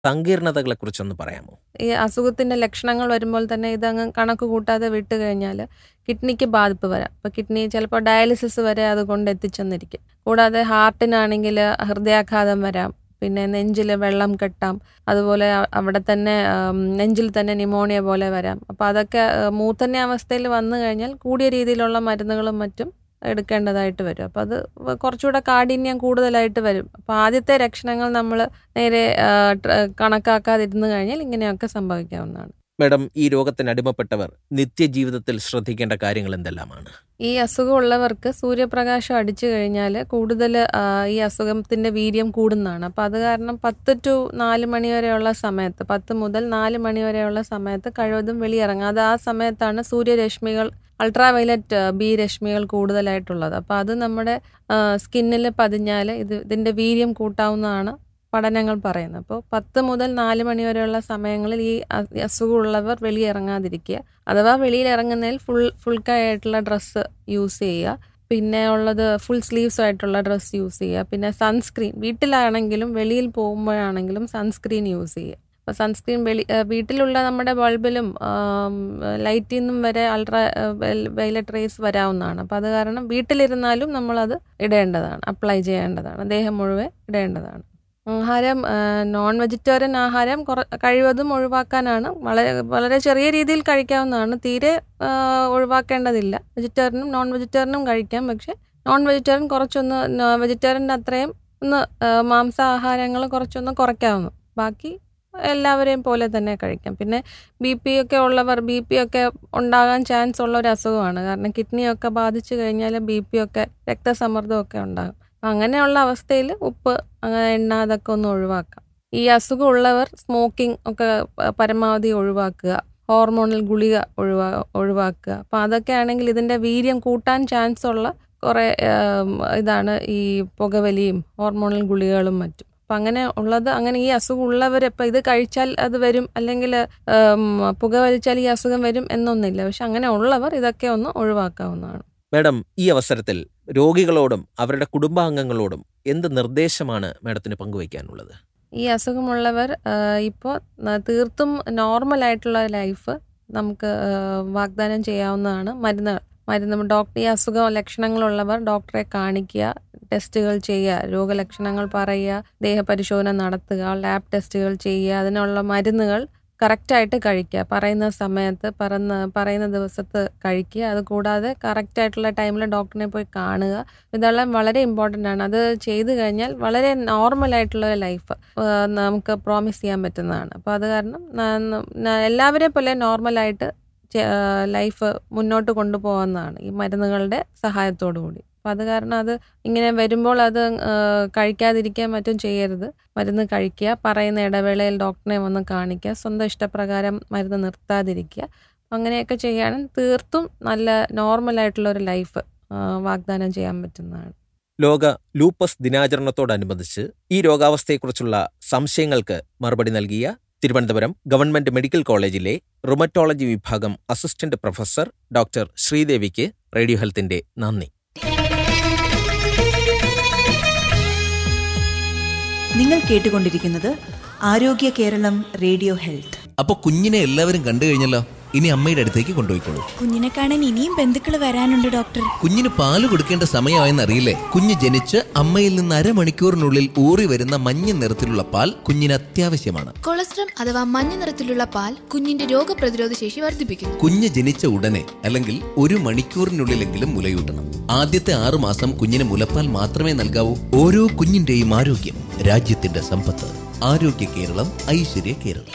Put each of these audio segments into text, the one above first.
സങ്കീർണതകളെ കുറിച്ചൊന്ന് പറയാമോ ഈ അസുഖത്തിന്റെ ലക്ഷണങ്ങൾ വരുമ്പോൾ തന്നെ ഇതങ്ങ് കണക്ക് കൂട്ടാതെ വിട്ട് കഴിഞ്ഞാൽ കിഡ്നിക്ക് ബാധിപ്പ് വരാം അപ്പോൾ കിഡ്നി ചിലപ്പോൾ ഡയാലിസിസ് വരെ അതുകൊണ്ട് എത്തിച്ചെന്നിരിക്കും കൂടാതെ ഹാർട്ടിനാണെങ്കിൽ ഹൃദയാഘാതം വരാം പിന്നെ നെഞ്ചിൽ വെള്ളം കെട്ടാം അതുപോലെ അ- അവിടെ തന്നെ ആം, നെഞ്ചിൽ തന്നെ ന്യൂമോണിയ പോലെ വരാം അപ്പോൾ അതൊക്കെ ആ, മൂർധന്യ അവസ്ഥയിൽ വന്നു കഴിഞ്ഞാൽ കൂടിയ രീതിയിലുള്ള മരുന്നുകളും മറ്റും എടുക്കേണ്ടതായിട്ട് വരും അപ്പോൾ അത് വ- കുറച്ചുകൂടെ കാഠിന്യം കൂടുതലായിട്ട് വരും അപ്പോൾ ആദ്യത്തെ ലക്ഷണങ്ങൾ നമ്മൾ നേരെ ആ, ട്ര- കണക്കാക്കാതിരുന്നു കഴിഞ്ഞാൽ ഇങ്ങനെയൊക്കെ സംഭവിക്കാവുന്നതാണ് മാഡം ഈ രോഗത്തിന് അടിമപ്പെട്ടവർ നിത്യജീവിതത്തിൽ ശ്രദ്ധിക്കേണ്ട കാര്യങ്ങൾ എന്തെല്ലാമാണ് ഈ അസുഖമുള്ളവർക്ക് സൂര്യപ്രകാശം അടിച്ചു കഴിഞ്ഞാൽ കൂടുതൽ ഈ അസുഖത്തിന്റെ വീര്യം കൂടുന്നതാണ് അപ്പോൾ അത് കാരണം പത്ത് ടു നാല് മണി വരെയുള്ള സമയത്ത് പത്ത് മുതൽ നാല് മണി വരെയുള്ള സമയത്ത് കഴിവതും വെളിയിറങ്ങാതെ ആ സമയത്താണ് സൂര്യരശ്മികൾ അൾട്രാ വയലറ്റ് ബി രശ്മികൾ കൂടുതലായിട്ടുള്ളത് അപ്പോൾ അത് നമ്മുടെ സ്കിന്നിൽ പതിഞ്ഞാൽ ഇത് ഇതിന്റെ വീര്യം കൂട്ടാവുന്നതാണ് പഠനങ്ങൾ പറയുന്നത് അപ്പോൾ പത്ത് മുതൽ നാല് മണി വരെയുള്ള സമയങ്ങളിൽ ഈ അ- ഈ അസുഖമുള്ളവർ വെളിയിറങ്ങാതിരിക്കുക അഥവാ വെളിയിൽ ഇറങ്ങുന്നതിൽ ഫുൾ ഫുൾ ആയിട്ടുള്ള ഡ്രസ്സ് യൂസ് ചെയ്യുക പിന്നെ ഉള്ളത് ഫുൾ സ്ലീവ്സ് ആയിട്ടുള്ള ഡ്രസ്സ് യൂസ് ചെയ്യുക പിന്നെ സൺസ്ക്രീൻ വീട്ടിലാണെങ്കിലും വെളിയിൽ പോകുമ്പോഴാണെങ്കിലും സൺസ്ക്രീൻ യൂസ് ചെയ്യുക അപ്പോൾ സൺസ്ക്രീൻ വെളി ആ, വീട്ടിലുള്ള നമ്മുടെ ബൾബിലും ലൈറ്റിൽ നിന്നും വരെ അൾട്രാ വയലറ്റ് റേസ് വരാവുന്നതാണ് അപ്പോൾ അത് കാരണം വീട്ടിലിരുന്നാലും നമ്മളത് ഇടേണ്ടതാണ് അപ്ലൈ ചെയ്യേണ്ടതാണ് ദേഹം മുഴുവൻ ഇടേണ്ടതാണ് ആഹാരം നോൺ വെജിറ്റേറിയൻ ആഹാരം കുറ കഴിവതും ഒഴിവാക്കാനാണ് വളരെ വളരെ ചെറിയ രീതിയിൽ കഴിക്കാവുന്നതാണ് തീരെ ആ, ഒഴിവാക്കേണ്ടതില്ല വെജിറ്റേറിയനും നോൺ വെജിറ്റേറിയനും കഴിക്കാം പക്ഷെ നോൺ വെജിറ്റേറിയൻ കുറച്ചൊന്ന് വെജിറ്റേറിയൻ്റെ അത്രയും ഒന്ന് ആ, മാംസാഹാരങ്ങൾ കുറച്ചൊന്ന് കുറയ്ക്കാവുന്നു ബാക്കി എല്ലാവരെയും പോലെ തന്നെ കഴിക്കാം പിന്നെ ബി പി ഒക്കെ ഉള്ളവർ ബി പി ഒക്കെ ഉണ്ടാകാൻ ചാൻസ് ഉള്ള ഒരു അസുഖമാണ് കാരണം കിഡ്നിയൊക്കെ ബാധിച്ചു കഴിഞ്ഞാൽ ബി പി ഒക്കെ രക്തസമ്മർദ്ദമൊക്കെ ഉണ്ടാകും അങ്ങനെയുള്ള അവസ്ഥയിൽ ഉപ്പ് അങ്ങനെ എണ്ണ അതൊക്കെ ഒന്ന് ഒഴിവാക്കാം ഈ അസുഖമുള്ളവർ സ്മോക്കിംഗ് ഒക്കെ പ- പരമാവധി ഒഴിവാക്കുക ഹോർമോണൽ ഗുളിക ഒഴിവാ ഒഴിവാക്കുക അപ്പം അതൊക്കെ ആണെങ്കിൽ ഇതിൻ്റെ വീര്യം കൂട്ടാൻ ചാൻസ് ഉള്ള കുറേ ആം, ഇതാണ് ഈ പുകവലിയും ഹോർമോണൽ ഗുളികകളും മറ്റും അപ്പം അങ്ങനെ ഉള്ളത് അങ്ങനെ ഈ അസുഖം ഉള്ളവർ ഇപ്പം ഇത് കഴിച്ചാൽ അത് വരും അല്ലെങ്കിൽ പുകവലിച്ചാൽ ഈ അസുഖം വരും എന്നൊന്നുമില്ല പക്ഷെ അങ്ങനെ ഉള്ളവർ ഇതൊക്കെ ഒന്ന് ഒഴിവാക്കാവുന്നതാണ് മാഡം ഈ അവസരത്തിൽ രോഗികളോടും അവരുടെ കുടുംബാംഗങ്ങളോടും എന്ത് നിർദ്ദേശമാണ് മാഡത്തിന് പങ്കുവയ്ക്കാനുള്ളത് ഈ അസുഖമുള്ളവർ ഇപ്പോൾ തീർത്തും നോർമൽ ആയിട്ടുള്ള ലൈഫ് നമുക്ക് ആ, വാഗ്ദാനം ചെയ്യാവുന്നതാണ് മരുന്ന് മരുന്ന് ഡോക്ടർ ഈ അസുഖ ലക്ഷണങ്ങളുള്ളവർ ഡോക്ടറെ കാണിക്കുക ടെസ്റ്റുകൾ ചെയ്യുക രോഗലക്ഷണങ്ങൾ പറയുക ദേഹപരിശോധന നടത്തുക ലാബ് ടെസ്റ്റുകൾ ചെയ്യുക അതിനുള്ള മരുന്നുകൾ കറക്റ്റായിട്ട് കഴിക്കുക പറയുന്ന സമയത്ത് പറയുന്ന പറയുന്ന ദിവസത്ത് കഴിക്കുക അതുകൂടാതെ കറക്റ്റായിട്ടുള്ള ടൈമിൽ ഡോക്ടറിനെ പോയി കാണുക ഇതെല്ലാം വളരെ ഇമ്പോർട്ടൻ്റ് ആണ് അത് ചെയ്തു കഴിഞ്ഞാൽ വളരെ നോർമൽ ആയിട്ടുള്ള ഒരു ലൈഫ് നമുക്ക് പ്രോമിസ് ചെയ്യാൻ പറ്റുന്നതാണ് അപ്പോൾ അത് കാരണം ന- ന- എല്ലാവരെ പോലെ നോർമലായിട്ട് ലൈഫ് മുന്നോട്ട് കൊണ്ടുപോകാവുന്നതാണ് ഈ മരുന്നുകളുടെ സഹായത്തോടു കൂടി അപ്പം അത് കാരണം അത് ഇങ്ങനെ വരുമ്പോൾ അത് ആ, കഴിക്കാതിരിക്കാൻ മറ്റും ചെയ്യരുത് മരുന്ന് കഴിക്കുക പറയുന്ന ഇടവേളയിൽ ഡോക്ടറെ വന്ന് കാണിക്കുക സ്വന്തം ഇഷ്ടപ്രകാരം മരുന്ന് നിർത്താതിരിക്കുക അങ്ങനെയൊക്കെ ചെയ്യാനും തീർത്തും നല്ല നോർമലായിട്ടുള്ള ഒരു ലൈഫ് വാഗ്ദാനം ചെയ്യാൻ പറ്റുന്നതാണ് ലോക ലൂപ്പസ് ദിനാചരണത്തോടനുബന്ധിച്ച് ഈ രോഗാവസ്ഥയെക്കുറിച്ചുള്ള സംശയങ്ങൾക്ക് മറുപടി നൽകിയ തിരുവനന്തപുരം ഗവൺമെന്റ് മെഡിക്കൽ കോളേജിലെ റുമറ്റോളജി വിഭാഗം അസിസ്റ്റന്റ് പ്രൊഫസർ ഡോക്ടർ ശ്രീദേവിക്ക് റേഡിയോ ഹെൽത്തിന്റെ നന്ദി നിങ്ങൾ കേട്ടുകൊണ്ടിരിക്കുന്നത് ആരോഗ്യ കേരളം റേഡിയോ ഹെൽത്ത് അപ്പൊ കുഞ്ഞിനെ എല്ലാവരും കണ്ടു കഴിഞ്ഞല്ലോ ഇനി അമ്മയുടെ അടുത്തേക്ക് കൊണ്ടുപോയിക്കോളൂ കുഞ്ഞിനെ കാണാൻ ഇനിയും ബന്ധുക്കൾ വരാനുണ്ട് ഡോക്ടർ കുഞ്ഞിന് പാല് കൊടുക്കേണ്ട സമയമായെന്ന് അറിയില്ലേ കുഞ്ഞ് ജനിച്ച് അമ്മയിൽ നിന്ന് അരമണിക്കൂറിനുള്ളിൽ ഊറി വരുന്ന മഞ്ഞ നിറത്തിലുള്ള പാൽ കുഞ്ഞിന് അത്യാവശ്യമാണ് കൊളസ്ട്രം അഥവാ മഞ്ഞ നിറത്തിലുള്ള പാൽ കുഞ്ഞിന്റെ രോഗപ്രതിരോധ ശേഷി വർദ്ധിപ്പിക്കുന്നു കുഞ്ഞ് ജനിച്ച ഉടനെ അല്ലെങ്കിൽ ഒരു മണിക്കൂറിനുള്ളിലെങ്കിലും മുലയൂട്ടണം ആദ്യത്തെ ആറു മാസം കുഞ്ഞിന് മുലപ്പാൽ മാത്രമേ നൽകാവൂ ഓരോ കുഞ്ഞിന്റെയും ആരോഗ്യം രാജ്യത്തിന്റെ സമ്പത്ത് ആരോഗ്യ കേരളം ഐശ്വര്യ കേരളം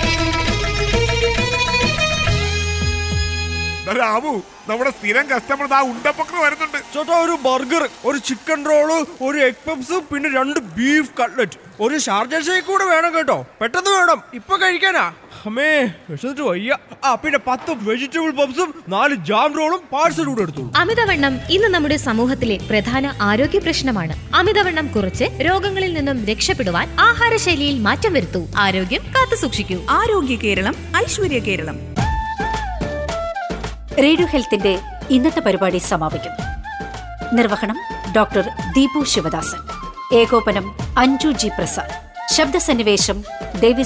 രാമു നമ്മുടെ സ്ഥിരം കസ്റ്റമർ ആ ഉണ്ടപ്പക്കർ വരുന്നുണ്ട് ചേട്ടാ ഒരു ബർഗർ ഒരു ചിക്കൻ റോള് ഒരു എഗ് പപ്സ് പിന്നെ രണ്ട് ബീഫ് കട്ട്ലറ്റ് ഒരു ഷാർജ ഷേക്ക് കൂടെ വേണം കേട്ടോ പെട്ടെന്ന് വേണം ഇപ്പൊ കഴിക്കാനാ അമ്മേ വിശന്നിട്ട് വയ്യ ആ പിന്നെ പത്ത് വെജിറ്റബിൾ പപ്സും നാല് ജാം റോളും പാഴ്സൽ കൂടെ എടുത്തു അമിതവണ്ണം ഇന്ന് നമ്മുടെ സമൂഹത്തിലെ പ്രധാന ആരോഗ്യ പ്രശ്നമാണ് അമിതവണ്ണം കുറച്ച് രോഗങ്ങളിൽ നിന്നും രക്ഷപ്പെടുവാൻ ആഹാരശൈലിയിൽ മാറ്റം വരുത്തൂ ആരോഗ്യം കാത്തു സൂക്ഷിക്കൂ ആരോഗ്യ കേരളം ഐശ്വര്യ കേരളം റേഡിയോ ഹെൽത്തിന്റെ ഇന്നത്തെ പരിപാടി സമാപിക്കുന്നു നിർവഹണം ഡോക്ടർ ദീപു ശിവദാസൻ ഏകോപനം അഞ്ജു ജി പ്രസാദ് ശബ്ദസന്നിവേശം ഡേവിസ്